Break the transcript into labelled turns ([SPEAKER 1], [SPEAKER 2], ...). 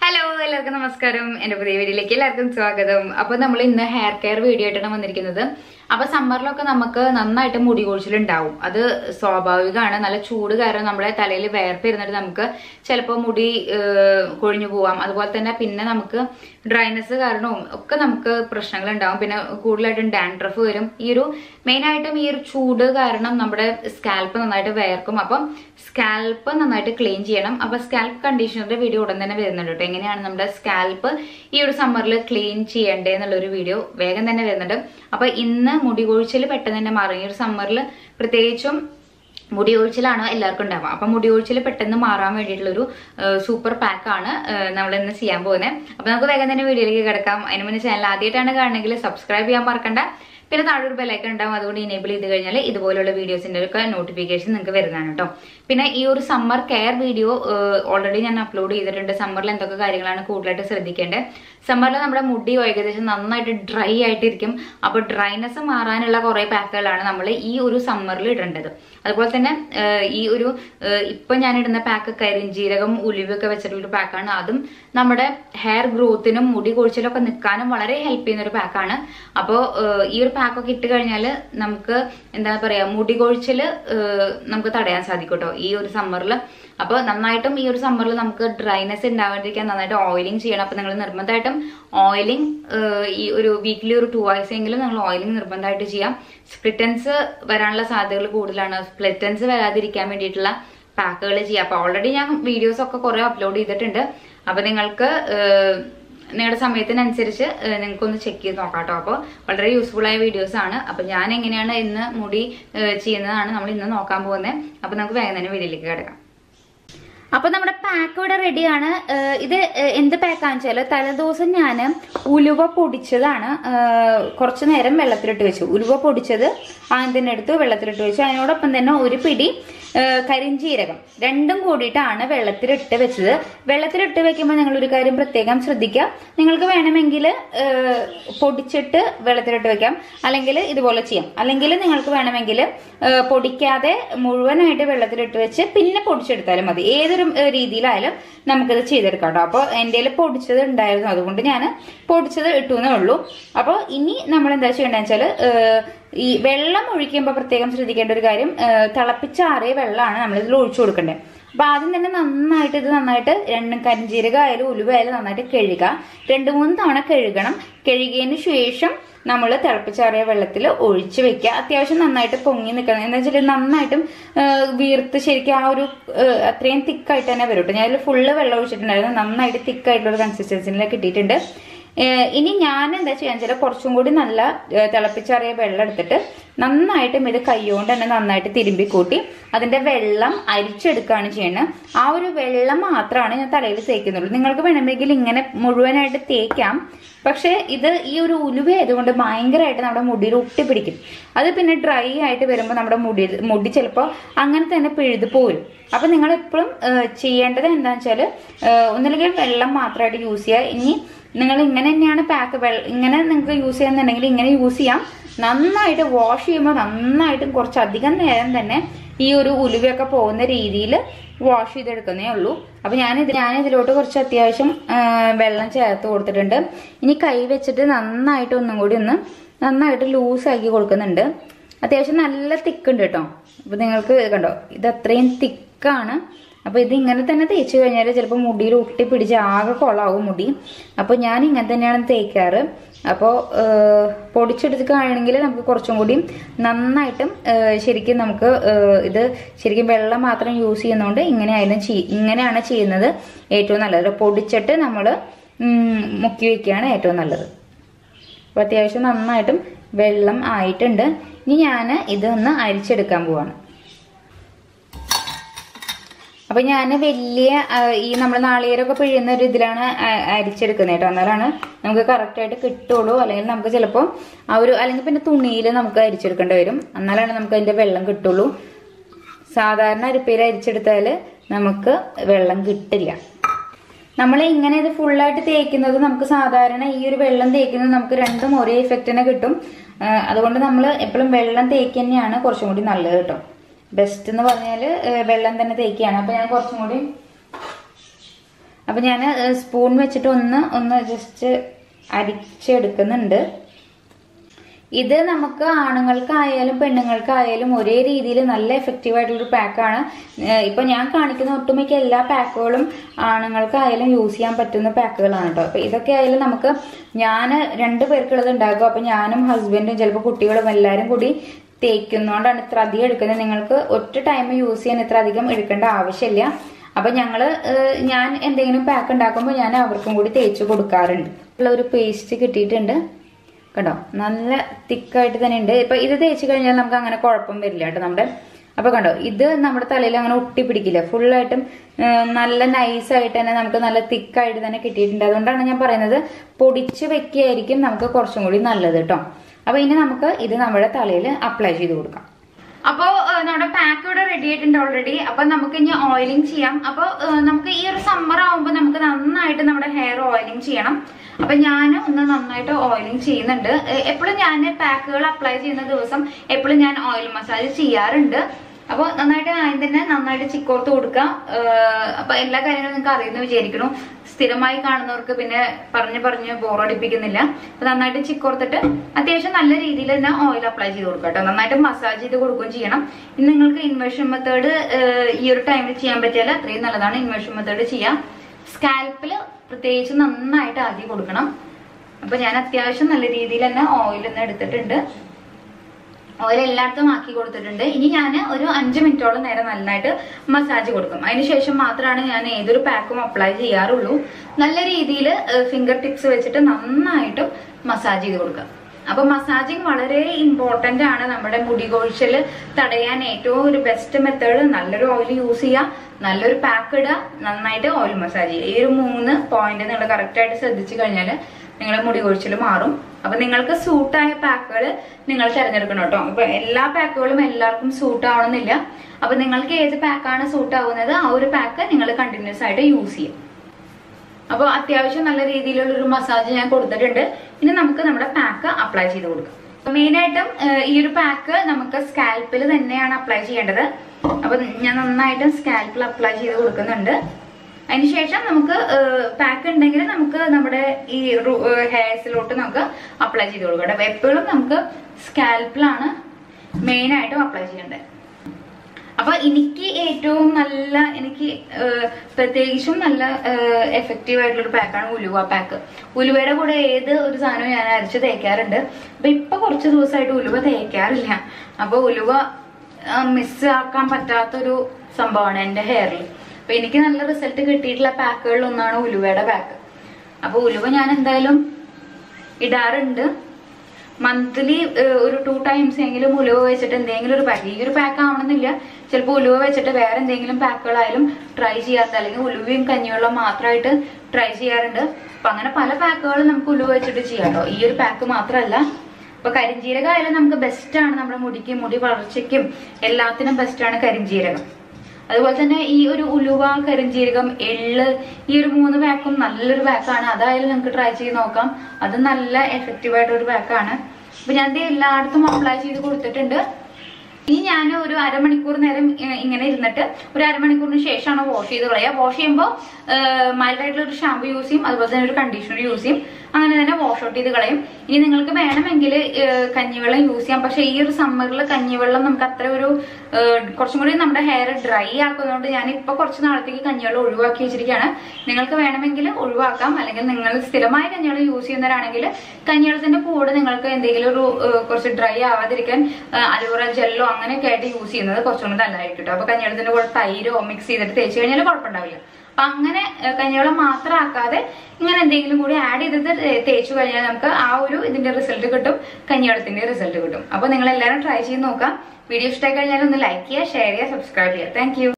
[SPEAKER 1] hello എല്ലാവർക്കും നമസ്കാരം എന്റെ പുതിയ വീഡിയോയിലേക്ക് എല്ലാവർക്കും സ്വാഗതം അപ്പൊ നമ്മൾ ഇന്ന് ഹെയർ കെയർ വീഡിയോ ആയിട്ടാണ് വന്നിരിക്കുന്നത് അപ്പൊ സമ്മറിലൊക്കെ നമുക്ക് നന്നായിട്ട് മുടി കൊഴിച്ചിലുണ്ടാവും അത് സ്വാഭാവികമാണ് നല്ല ചൂട് കാരണം നമ്മുടെ തലയിൽ വേർപ്പ് ഇരുന്നിട്ട് നമുക്ക് ചിലപ്പോൾ മുടി ഏഹ്, കൊഴിഞ്ഞു പോവാം അതുപോലെ തന്നെ പിന്നെ നമുക്ക് ഡ്രൈനെസ് കാരണവും ഒക്കെ നമുക്ക് പ്രശ്നങ്ങൾ ഉണ്ടാവും പിന്നെ കൂടുതലായിട്ടും ഡാൻഡ്രഫ് വരും ഈ ഒരു മെയിൻ ആയിട്ടും ഈ ഒരു ചൂട് കാരണം നമ്മുടെ സ്കാൽപ്പ് നന്നായിട്ട് വേർക്കും അപ്പം സ്കാൽപ്പ് നന്നായിട്ട് ക്ലീൻ ചെയ്യണം അപ്പൊ സ്കാൽപ്പ് കണ്ടീഷണറുടെ വീഡിയോ ഉടൻ തന്നെ വരുന്നുണ്ട് കേട്ടോ എങ്ങനെയാണ് നമ്മുടെ സ്കാൽപ്പ് ഈ ഒരു സമ്മറിൽ ക്ലീൻ ചെയ്യണ്ടേ എന്നുള്ളൊരു വീഡിയോ വേഗം തന്നെ വരുന്നുണ്ട് അപ്പൊ ഇന്ന് മുടി കൊഴിച്ചിൽ പെട്ടെന്ന് തന്നെ മാറും ഈ ഒരു സമ്മറിൽ പ്രത്യേകിച്ചും മുടി കൊഴിച്ചിലാണ് എല്ലാവർക്കും ഉണ്ടാവുക അപ്പൊ മുടി കൊഴിച്ചിൽ പെട്ടെന്ന് മാറാൻ വേണ്ടിയിട്ടുള്ള ഒരു സൂപ്പർ പാക്ക് ആണ് നമ്മൾ ഇന്ന് ചെയ്യാൻ പോകുന്നത് അപ്പൊ നമുക്ക് വേഗം തന്നെ വീഡിയോയിലേക്ക് കിടക്കാം അതിന് മുന്നേ ചാനൽ ആദ്യമായിട്ടാണ് കാണണമെങ്കിൽ സബ്സ്ക്രൈബ് ചെയ്യാൻ മറക്കണ്ട പിന്നെ താഴെ ഒരു ബെലൈക്കൺ ഉണ്ടാവും അതുകൊണ്ട് ഇനേബിൾ ചെയ്ത് കഴിഞ്ഞാൽ ഇതുപോലുള്ള വീഡിയോസിന്റെ ഒക്കെ നോട്ടിഫിക്കേഷൻ നിങ്ങൾക്ക് വരുന്നതാണ് കേട്ടോ പിന്നെ ഈ ഒരു സമ്മർ കെയർ വീഡിയോ ഓൾറെഡി ഞാൻ അപ്ലോഡ് ചെയ്തിട്ടുണ്ട് സമ്മറിൽ എന്തൊക്കെ കാര്യങ്ങളാണ് കൂടുതലായിട്ട് ശ്രദ്ധിക്കേണ്ടത് സമ്മറിൽ നമ്മുടെ മുടി ഏകദേശം നന്നായിട്ട് ഡ്രൈ ആയിട്ടിരിക്കും അപ്പോൾ ഡ്രൈനെസ് മാറാനുള്ള കുറേ പാക്കുകളാണ് നമ്മൾ ഈ ഒരു സമ്മറിൽ ഇടേണ്ടത് അതുപോലെ തന്നെ ഏഹ്, ഈ ഒരു ഏഹ്, ഇപ്പൊ ഞാൻ ഇടുന്ന പാക്ക് കരിഞ്ജീരകം ഉലുവൊക്കെ വെച്ചിട്ടുള്ള ഒരു പാക്കാണ് അതും നമ്മുടെ ഹെയർ ഗ്രോത്തിനും മുടി കൊഴിച്ചിലൊക്കെ നിൽക്കാനും വളരെ ഹെൽപ്പ് ചെയ്യുന്ന ഒരു പാക്കാണ് അപ്പോൾ ഈ ഒരു പാക്കൊക്കെ ഇട്ട് കഴിഞ്ഞാൽ നമുക്ക് എന്താ പറയാ മുടി കൊഴിച്ചിൽ നമുക്ക് തടയാൻ സാധിക്കും കേട്ടോ ഈ ഒരു സമ്മറിൽ അപ്പോൾ നന്നായിട്ടും ഈ ഒരു സമ്മറിൽ നമുക്ക് ഡ്രൈനെസ് ഉണ്ടാവാണ്ടിരിക്കാൻ നന്നായിട്ട് ഓയിലിംഗ് ചെയ്യണം അപ്പോൾ നിങ്ങൾ നിർബന്ധമായിട്ടും ഓയിലിംഗ് ഈ ഒരു വീക്കിലി ഒരു ടു ആഴ്ച എങ്കിലും നിങ്ങൾ ഓയിലിംഗ് നിർബന്ധമായിട്ട് ചെയ്യാം സ്പ്ലിറ്റൻസ് വരാനുള്ള സാധ്യതകൾ കൂടുതലാണ് സ്പ്ലിറ്റൻസ് വരാതിരിക്കാൻ വേണ്ടിയിട്ടുള്ള പാക്കുകൾ ചെയ്യാം അപ്പോൾ ഓൾറെഡി ഞാൻ വീഡിയോസ് ഒക്കെ കുറേ അപ്ലോഡ് ചെയ്തിട്ടുണ്ട് അപ്പോൾ നിങ്ങൾക്ക് ഏഹ്, നിങ്ങളുടെ സമയത്തിനനുസരിച്ച് ഏഹ്, നിങ്ങൾക്കൊന്ന് ചെക്ക് ചെയ്ത് നോക്കാം കേട്ടോ അപ്പോൾ വളരെ യൂസ്ഫുൾ ആയ വീഡിയോസ് ആണ് അപ്പോൾ ഞാൻ എങ്ങനെയാണ് ഇന്ന് മുടി ഏഹ്, ചെയ്യുന്നതാണ് നമ്മൾ ഇന്ന് നോക്കാൻ പോകുന്നത് അപ്പോൾ നമുക്ക് വേഗം തന്നെ വീഡിയോയിലേക്ക് കിടക്കാം അപ്പൊ നമ്മുടെ പാക്ക് ഇവിടെ റെഡിയാണ് ഏഹ് ഇത് ഏഹ് എന്ത് പാക്കാന്ന് വെച്ചാല് തലേദിവസം ഞാൻ ഉലുവ പൊടിച്ചതാണ് ഏഹ് കുറച്ചു നേരം വെള്ളത്തിലിട്ട് വെച്ചു ഉലുവ പൊടിച്ചത് ആദ്യം തന്നെ എടുത്ത് വെള്ളത്തിലിട്ട് വെച്ചു അതിനോടൊപ്പം തന്നെ ഒരു പിടി ഏഹ് കരിഞ്ജീരകം രണ്ടും കൂടിയിട്ടാണ് വെള്ളത്തിലിട്ട് വെച്ചത് വെള്ളത്തിലിട്ട് വെക്കുമ്പോൾ നിങ്ങൾ ഒരു കാര്യം പ്രത്യേകം ശ്രദ്ധിക്കുക നിങ്ങൾക്ക് വേണമെങ്കിൽ ഏഹ് പൊടിച്ചിട്ട് വെള്ളത്തിലിട്ട് വെക്കാം അല്ലെങ്കിൽ ഇതുപോലെ ചെയ്യാം അല്ലെങ്കിൽ നിങ്ങൾക്ക് വേണമെങ്കിൽ ഏഹ് പൊടിക്കാതെ മുഴുവനായിട്ട് വെള്ളത്തിലിട്ട് വെച്ച് പിന്നെ പൊടിച്ചെടുത്താലും മതി ഏതൊരു ഏഹ് രീതിയിലായാലും നമുക്കിത് ചെയ്തെടുക്കാം കേട്ടോ അപ്പോൾ എൻ്റെ കയ്യിൽ പൊടിച്ചത് ഉണ്ടായിരുന്നു അതുകൊണ്ട് ഞാൻ പൊടിച്ചത് ഇട്ടു എന്നേ ഉള്ളൂ അപ്പോൾ ഇനി നമ്മൾ എന്താ ചെയ്യേണ്ടതെന്ന് വെച്ചാൽ ഈ വെള്ളം ഒഴിക്കുമ്പോൾ പ്രത്യേകം ശ്രദ്ധിക്കേണ്ട ഒരു കാര്യം ഏഹ് തിളപ്പിച്ചാറിയ വെള്ളമാണ് നമ്മൾ ഇതിൽ ഒഴിച്ചു കൊടുക്കേണ്ടത് അപ്പൊ ആദ്യം തന്നെ നന്നായിട്ട് ഇത് നന്നായിട്ട് രണ്ടും കരിഞ്ജീരകം ആയാലും ഉലുവ ആയാലും നന്നായിട്ട് കഴുകുക രണ്ട് മൂന്ന് തവണ കഴുകണം കഴുകിയതിന് ശേഷം നമ്മൾ തിളപ്പിച്ചാറിയ വെള്ളത്തിൽ ഒഴിച്ച് വെക്കുക അത്യാവശ്യം നന്നായിട്ട് പൊങ്ങി നിൽക്കണം എന്ന് വെച്ചാൽ നന്നായിട്ടും ആ, വീർത്ത് ശരിക്കും ആ ഒരു ആ, അത്രയും തിക്കായിട്ട് തന്നെ വരും കേട്ടോ ഞാൻ അതിൽ ഫുള്ള് വെള്ളം ഒഴിച്ചിട്ടുണ്ടായിരുന്നു നന്നായിട്ട് തിക്കായിട്ടുള്ള ഒരു കൺസിസ്റ്റൻസിയിൽ കിട്ടിയിട്ടുണ്ട് ഏഹ് ഇനി ഞാൻ എന്താ ചെയ്യാൻ വെച്ചാൽ കുറച്ചും കൂടി നല്ല ഏഹ് തിളപ്പിച്ചാറിയ വെള്ളം എടുത്തിട്ട് നന്നായിട്ടും ഇത് കൈകൊണ്ട് തന്നെ നന്നായിട്ട് തിരുമ്പി കൂട്ടി അതിന്റെ വെള്ളം അരിച്ചെടുക്കുകയാണ് ചെയ്യുന്നത് ആ ഒരു വെള്ളം മാത്രമാണ് ഞാൻ തലയിൽ തേക്കുന്നുള്ളൂ നിങ്ങൾക്ക് വേണമെങ്കിൽ ഇങ്ങനെ മുഴുവനായിട്ട് തേക്കാം പക്ഷേ ഇത് ഈ ഒരു ഉലുവ ആയതുകൊണ്ട് ഭയങ്കരമായിട്ട് നമ്മുടെ മുടിയിൽ ഒട്ടിപ്പിടിക്കും അത് പിന്നെ ഡ്രൈ ആയിട്ട് വരുമ്പോൾ നമ്മുടെ മുടി മുടി ചിലപ്പോൾ അങ്ങനെ തന്നെ പിഴുത് പോരും അപ്പൊ നിങ്ങൾ എപ്പോഴും ചെയ്യേണ്ടത് എന്താണെന്ന് വെച്ചാൽ ഒന്നില്ലെങ്കിൽ വെള്ളം മാത്രമായിട്ട് യൂസ് ചെയ്യുക ഇനി നിങ്ങൾ ഇങ്ങനെ തന്നെയാണ് പാക്ക് വെള്ളം ഇങ്ങനെ നിങ്ങൾക്ക് യൂസ് ചെയ്യാന്നുണ്ടെങ്കിൽ ഇങ്ങനെ യൂസ് ചെയ്യാം നന്നായിട്ട് വാഷ് ചെയ്യുമ്പോൾ നന്നായിട്ടും കുറച്ചധികം നേരം തന്നെ ഈ ഒരു ഉലുവയൊക്കെ പോകുന്ന രീതിയിൽ വാഷ് ചെയ്തെടുക്കുന്നേ ഉള്ളൂ അപ്പൊ ഞാനിത് ഞാൻ ഇതിലോട്ട് കുറച്ച് അത്യാവശ്യം ആ, വെള്ളം ചേർത്ത് കൊടുത്തിട്ടുണ്ട് ഇനി കൈ വെച്ചിട്ട് നന്നായിട്ട് ഒന്നും കൂടി ഒന്ന് നന്നായിട്ട് ലൂസാക്കി കൊടുക്കുന്നുണ്ട് അത്യാവശ്യം നല്ല തിക്കുണ്ട് കേട്ടോ അപ്പൊ നിങ്ങൾക്ക് കണ്ടോ ഇത് അത്രയും തിക്കാണ് അപ്പൊ ഇത് ഇങ്ങനെ തന്നെ തേച്ച് കഴിഞ്ഞാൽ ചിലപ്പോൾ മുടിയിൽ ഒട്ടി പിടിച്ച് ആകെ കൊളാവും മുടി അപ്പോൾ ഞാൻ ഇങ്ങനെ തന്നെയാണ് തേക്കാറ് അപ്പോൾ പൊടിച്ചെടുക്കുകയാണെങ്കിൽ നമുക്ക് കുറച്ചും കൂടി നന്നായിട്ടും ഏഹ്, ശരിക്കും നമുക്ക് ഏഹ്, ഇത് ശരിക്കും വെള്ളം മാത്രം യൂസ് ചെയ്യുന്നതുകൊണ്ട് ഇങ്ങനെ ആയാലും ചെയ് ഇങ്ങനെയാണ് ചെയ്യുന്നത് ഏറ്റവും നല്ലത് പൊടിച്ചിട്ട് നമ്മൾ മുക്കി വെക്കുകയാണ് ഏറ്റവും നല്ലത് അപ്പോൾ അത്യാവശ്യം നന്നായിട്ടും വെള്ളം ആയിട്ടുണ്ട് ഇനി ഞാൻ ഇതൊന്ന് അരിച്ചെടുക്കാൻ പോവാണ് അപ്പൊ ഞാൻ വലിയ ആ, ഈ നമ്മൾ നാളികേരമൊക്കെ പിഴിയുന്ന ഒരു ഇതിലാണ് അ- അരിച്ചെടുക്കുന്നത് കേട്ടോ എന്നാലാണ് നമുക്ക് കറക്റ്റ് ആയിട്ട് കിട്ടുള്ളൂ അല്ലെങ്കിൽ നമുക്ക് ചിലപ്പോൾ ആ ഒരു അല്ലെങ്കിൽ പിന്നെ തുണിയിൽ നമുക്ക് അരിച്ചെടുക്കേണ്ടി വരും എന്നാലാണ് നമുക്ക് അതിന്റെ വെള്ളം കിട്ടുള്ളൂ സാധാരണ അരിപ്പയിൽ അരിച്ചെടുത്താൽ നമുക്ക് വെള്ളം കിട്ടില്ല നമ്മൾ ഇങ്ങനെ ഇത് ഫുള്ളായിട്ട് തേക്കുന്നത് നമുക്ക് സാധാരണ ഈ ഒരു വെള്ളം തേക്കുന്നത് നമുക്ക് രണ്ടും ഒരേ ഇഫക്റ്റ് തന്നെ കിട്ടും ആ, അതുകൊണ്ട് നമ്മൾ എപ്പോഴും വെള്ളം തേക്ക് തന്നെയാണ് കുറച്ചും കൂടി നല്ലത് കേട്ടോ ബെസ്റ്റ് എന്ന് പറഞ്ഞാൽ വെള്ളം തന്നെ തേക്കുകയാണ് അപ്പൊ ഞാൻ കുറച്ചും കൂടി അപ്പൊ ഞാൻ സ്പൂൺ വെച്ചിട്ട് ഒന്ന് ഒന്ന് ജസ്റ്റ് അരിച്ചെടുക്കുന്നുണ്ട് ഇത് നമുക്ക് ആണുങ്ങൾക്കായാലും പെണ്ണുങ്ങൾക്കായാലും ഒരേ രീതിയിൽ നല്ല എഫക്റ്റീവ് ആയിട്ടുള്ളൊരു പാക്കാണ് ഇപ്പൊ ഞാൻ കാണിക്കുന്ന ഒട്ടുമിക്ക എല്ലാ പാക്കുകളും ആണുങ്ങൾക്കായാലും യൂസ് ചെയ്യാൻ പറ്റുന്ന പാക്കുകളാണ് കേട്ടോ അപ്പൊ ഇതൊക്കെ ആയാലും നമുക്ക് ഞാൻ രണ്ടു പേർക്കുള്ളത് ഉണ്ടാക്കും അപ്പൊ ഞാനും ഹസ്ബൻഡും ചിലപ്പോൾ കുട്ടികളും എല്ലാവരും കൂടി തേക്കുന്നോണ്ടാണ് ഇത്ര അധികം എടുക്കുന്നത് നിങ്ങൾക്ക് ഒറ്റ ടൈം യൂസ് ചെയ്യാൻ ഇത്ര അധികം എടുക്കേണ്ട ആവശ്യമില്ല അപ്പൊ ഞങ്ങള് ഏഹ്, ഞാൻ എന്തെങ്കിലും പാക്ക് ഉണ്ടാക്കുമ്പോൾ ഞാൻ അവർക്കും കൂടി തേച്ച് കൊടുക്കാറുണ്ട് ഉള്ള ഒരു പേസ്റ്റ് കിട്ടിയിട്ടുണ്ട് കണ്ടോ നല്ല തിക്കായിട്ട് തന്നെ ഉണ്ട് ഇപ്പൊ ഇത് തേച്ച് കഴിഞ്ഞാൽ നമുക്ക് അങ്ങനെ കുഴപ്പം വരില്ല കേട്ടോ നമ്മുടെ അപ്പൊ കണ്ടോ ഇത് നമ്മുടെ തലയിൽ അങ്ങനെ ഒട്ടി പിടിക്കില്ല ഫുള്ളായിട്ടും നല്ല നൈസായിട്ട് തന്നെ നമുക്ക് നല്ല തിക്കായിട്ട് തന്നെ കിട്ടിയിട്ടുണ്ട് അതുകൊണ്ടാണ് ഞാൻ പറയുന്നത് പൊടിച്ച് വെക്കുകയായിരിക്കും നമുക്ക് കുറച്ചും കൂടി നല്ലത് കേട്ടോ അപ്പൊ ഇനി നമുക്ക് ഇത് നമ്മുടെ തലയിൽ അപ്ലൈ ചെയ്ത് കൊടുക്കാം അപ്പോ ഏഹ്, നമ്മുടെ പാക്ക് ഇവിടെ റെഡി ആയിട്ടുണ്ട് ഓൾറെഡി അപ്പൊ നമുക്ക് ഇനി ഓയിലിംഗ് ചെയ്യാം അപ്പൊ ഏഹ്, നമുക്ക് ഈ ഒരു സമ്മർ ആവുമ്പോൾ നമുക്ക് നന്നായിട്ട് നമ്മുടെ ഹെയർ ഓയിലിംഗ് ചെയ്യണം അപ്പൊ ഞാൻ ഒന്ന് നന്നായിട്ട് ഓയിലിംഗ് ചെയ്യുന്നുണ്ട് എപ്പോഴും ഞാൻ പാക്കുകൾ അപ്ലൈ ചെയ്യുന്ന ദിവസം എപ്പോഴും ഞാൻ ഓയിൽ മസാജ് ചെയ്യാറുണ്ട് അപ്പോൾ നന്നായിട്ട് ആദ്യം തന്നെ നന്നായിട്ട് ചിക്കോർത്ത് കൊടുക്കുക ഏഹ്, അപ്പൊ എല്ലാ കാര്യങ്ങളും നിങ്ങൾക്ക് അറിയുന്നു വിചാരിക്കണു സ്ഥിരമായി കാണുന്നവർക്ക് പിന്നെ പറഞ്ഞു പറഞ്ഞ് ബോറടിപ്പിക്കുന്നില്ല അപ്പൊ നന്നായിട്ട് ചിക്കോർത്തിട്ട് അത്യാവശ്യം നല്ല രീതിയിൽ തന്നെ ഓയിൽ അപ്ലൈ ചെയ്ത് കൊടുക്കുക കേട്ടോ നന്നായിട്ട് മസാജ് ചെയ്ത് കൊടുക്കുകയും ചെയ്യണം ഇനി നിങ്ങൾക്ക് ഇൻവേഷൻ മെത്തേഡ് ഈ ഒരു ടൈമിൽ ചെയ്യാൻ പറ്റിയാൽ അത്രയും നല്ലതാണ് ഇൻവേഷൻ മെത്തേഡ് ചെയ്യാം സ്കാൽപ്പിൽ പ്രത്യേകിച്ച് നന്നായിട്ട് ആക്കി കൊടുക്കണം അപ്പൊ ഞാൻ അത്യാവശ്യം നല്ല രീതിയിൽ തന്നെ ഓയിൽ തന്നെ എടുത്തിട്ടുണ്ട് ഓയിൽ എല്ലായിടത്തും ആക്കി കൊടുത്തിട്ടുണ്ട് ഇനി ഞാൻ ഒരു അഞ്ച് മിനിറ്റോളം നേരം നന്നായിട്ട് മസാജ് കൊടുക്കും അതിനുശേഷം മാത്രമാണ് ഞാൻ ഏതൊരു പാക്കും അപ്ലൈ ചെയ്യാറുള്ളൂ നല്ല രീതിയിൽ ഫിംഗർ ടിപ്സ് വെച്ചിട്ട് നന്നായിട്ട് മസാജ് ചെയ്ത് കൊടുക്കുക അപ്പൊ മസാജിങ് വളരെ ഇമ്പോർട്ടന്റ് ആണ് നമ്മുടെ മുടി കൊഴിച്ചൽ തടയാൻ ഏറ്റവും ഒരു ബെസ്റ്റ് മെത്തേഡ് നല്ലൊരു ഓയിൽ യൂസ് ചെയ്യുക നല്ലൊരു പാക്ക് ഇടുക നന്നായിട്ട് ഓയിൽ മസാജ് ചെയ്യുക ഈ ഒരു മൂന്ന് പോയിന്റ് നിങ്ങൾ കറക്റ്റ് ആയിട്ട് ശ്രദ്ധിച്ചു കഴിഞ്ഞാൽ നിങ്ങളുടെ മുടി കൊഴിച്ചിൽ മാറും അപ്പൊ നിങ്ങൾക്ക് സൂട്ടായ പാക്കുകൾ നിങ്ങൾ തിരഞ്ഞെടുക്കണം കേട്ടോ അപ്പൊ എല്ലാ പാക്കുകളും എല്ലാവർക്കും സൂട്ട് ആവണമെന്നില്ല അപ്പൊ നിങ്ങൾക്ക് ഏത് പാക്കാണ് സൂട്ട് ആവുന്നത് ആ ഒരു പാക്ക് നിങ്ങൾ കണ്ടിന്യൂസ് ആയിട്ട് യൂസ് ചെയ്യും അപ്പോൾ അത്യാവശ്യം നല്ല രീതിയിലുള്ള ഒരു മസാജ് ഞാൻ കൊടുത്തിട്ടുണ്ട് ഇനി നമുക്ക് നമ്മുടെ പാക്ക് അപ്ലൈ ചെയ്ത് കൊടുക്കാം മെയിൻ ആയിട്ടും ഏഹ്, ഈ ഒരു പാക്ക് നമുക്ക് സ്കാൽപ്പിൽ തന്നെയാണ് അപ്ലൈ ചെയ്യേണ്ടത് അപ്പൊ ഞാൻ നന്നായിട്ട് സ്കാൽപ്പിൽ അപ്ലൈ ചെയ്ത് കൊടുക്കുന്നുണ്ട് അതിനുശേഷം നമുക്ക് പാക്ക് ഉണ്ടെങ്കിൽ നമുക്ക് നമ്മുടെ ഈ ഹെയർസിലോട്ട് നമുക്ക് അപ്ലൈ ചെയ്ത് കൊടുക്കാം അപ്പൊ എപ്പോഴും നമുക്ക് സ്കാൽപ്പിലാണ് മെയിൻ ആയിട്ടും അപ്ലൈ ചെയ്യേണ്ടത് അപ്പൊ എനിക്ക് ഏറ്റവും നല്ല എനിക്ക് ഏഹ്, പ്രത്യേകിച്ചും നല്ല എഫക്റ്റീവ് ആയിട്ടുള്ള ഒരു പാക്കാണ് ഉലുവ പാക്ക് ഉലുവയുടെ കൂടെ ഏത് ഒരു സാധനവും ഞാൻ അരച്ച് തേക്കാറുണ്ട് അപ്പൊ ഇപ്പൊ കുറച്ച് ദിവസമായിട്ട് ഉലുവ തേക്കാറില്ല അപ്പൊ ഉലുവ മിസ് ആക്കാൻ പറ്റാത്തൊരു സംഭവമാണ് എന്റെ ഹെയറിൽ അപ്പൊ എനിക്ക് നല്ല റിസൾട്ട് കിട്ടിയിട്ടുള്ള പാക്കുകളിൽ ഒന്നാണ് ഉലുവയുടെ പാക്ക് അപ്പൊ ഉലുവ ഞാൻ എന്തായാലും ഇടാറുണ്ട് മന്ത്ലി ഒരു ടു ടൈംസ് എങ്കിലും ഉലുവ വെച്ചിട്ട് എന്തെങ്കിലും ഒരു പാക്ക് ഈ ഒരു പാക്ക് ആവണമെന്നില്ല ചിലപ്പോൾ ഉലുവ വെച്ചിട്ട് വേറെ എന്തെങ്കിലും പാക്കുകളായാലും ട്രൈ ചെയ്യാത്ത അല്ലെങ്കിൽ ഉലുവയും കഞ്ഞിവെള്ളം മാത്രമായിട്ട് ട്രൈ ചെയ്യാറുണ്ട് അപ്പൊ അങ്ങനെ പല പാക്കുകളും നമുക്ക് ഉലുവ വെച്ചിട്ട് ചെയ്യാം കേട്ടോ ഈ ഒരു പാക്ക് മാത്രമല്ല ഇപ്പൊ കരിഞ്ജീരകം ആയാലും നമുക്ക് ബെസ്റ്റ് ആണ് നമ്മുടെ മുടിക്കും മുടി വളർച്ചയ്ക്കും എല്ലാത്തിനും ബെസ്റ്റ് ആണ് കരിഞ്ജീരകം അതുപോലെ തന്നെ ഈ ഒരു ഉലുവ കരിഞ്ജീരകം എള്ള് ഈ ഒരു മൂന്ന് പാക്കും നല്ലൊരു പാക്കാണ് അതായാലും നിങ്ങൾക്ക് ട്രൈ ചെയ്ത് നോക്കാം അത് നല്ല എഫക്റ്റീവ് ആയിട്ട് ഒരു പാക്കാണ് അപ്പൊ ഞാൻ ഇത് എല്ലായിടത്തും അപ്ലൈ ചെയ്ത് കൊടുത്തിട്ടുണ്ട് ഇനി ഞാൻ ഒരു അരമണിക്കൂർ നേരം ഏഹ്, ഇങ്ങനെ ഇരുന്നിട്ട് ഒരു അരമണിക്കൂറിന് ശേഷമാണ് വാഷ് ചെയ്ത് കളയുക വാഷ് ചെയ്യുമ്പോൾ മൈൽഡ് ആയിട്ടുള്ള ഒരു ഷാമ്പു യൂസ് ചെയ്യും അതുപോലെ തന്നെ ഒരു കണ്ടീഷണർ യൂസ് ചെയ്യും അങ്ങനെ തന്നെ വാഷ് ഔട്ട് ചെയ്ത് കളയും ഇനി നിങ്ങൾക്ക് വേണമെങ്കിൽ ഏഹ്, കഞ്ഞിവെള്ളം യൂസ് ചെയ്യാം പക്ഷേ ഈ ഒരു സമ്മറിൽ കഞ്ഞിവെള്ളം നമുക്ക് അത്ര ഒരു ഏഹ്, കുറച്ചും കൂടി നമ്മുടെ ഹെയർ ഡ്രൈ ആക്കുന്നതുകൊണ്ട് ഞാൻ ഇപ്പൊ കുറച്ച് നാളത്തേക്ക് കഞ്ഞിവെള്ളം ഒഴിവാക്കി വെച്ചിരിക്കുകയാണ് നിങ്ങൾക്ക് വേണമെങ്കിൽ ഒഴിവാക്കാം അല്ലെങ്കിൽ നിങ്ങൾ സ്ഥിരമായ കഞ്ഞിവെള്ളം യൂസ് ചെയ്യുന്നവരാണെങ്കിൽ കഞ്ഞിവെള്ളത്തിന്റെ കൂടെ നിങ്ങൾക്ക് എന്തെങ്കിലും ഒരു ഏഹ്, കുറച്ച് ഡ്രൈ ആവാതിരിക്കാൻ അലോറ ജെല്ലോ അങ്ങനെയൊക്കെ ആയിട്ട് യൂസ് ചെയ്യുന്നത് കുറച്ചും കൂടി നല്ലതായിരിക്കും കേട്ടോ അപ്പൊ കഞ്ഞിവെള്ളത്തിന്റെ കൂടെ തൈരോ മിക്സ് ചെയ്തിട്ട് തേച്ച് കഴിഞ്ഞാൽ കുഴപ്പമുണ്ടാവില്ല അപ്പൊ അങ്ങനെ ഏഹ്, കഞ്ഞിവെള്ളം മാത്രം ആക്കാതെ ഇങ്ങനെ എന്തെങ്കിലും കൂടി ആഡ് ചെയ്തിട്ട് തേ- തേച്ചു കഴിഞ്ഞാൽ നമുക്ക് ആ ഒരു ഇതിന്റെ റിസൾട്ട് കിട്ടും കഞ്ഞിവെള്ളത്തിന്റെ റിസൾട്ട് കിട്ടും അപ്പൊ നിങ്ങൾ എല്ലാവരും ട്രൈ ചെയ്ത് നോക്കാം വീഡിയോ ഇഷ്ടമായി കഴിഞ്ഞാൽ ഒന്ന് ലൈക്ക് ചെയ്യുക ഷെയർ ചെയ്യുക സബ്സ്ക്രൈബ് ചെയ്യുക താങ്ക്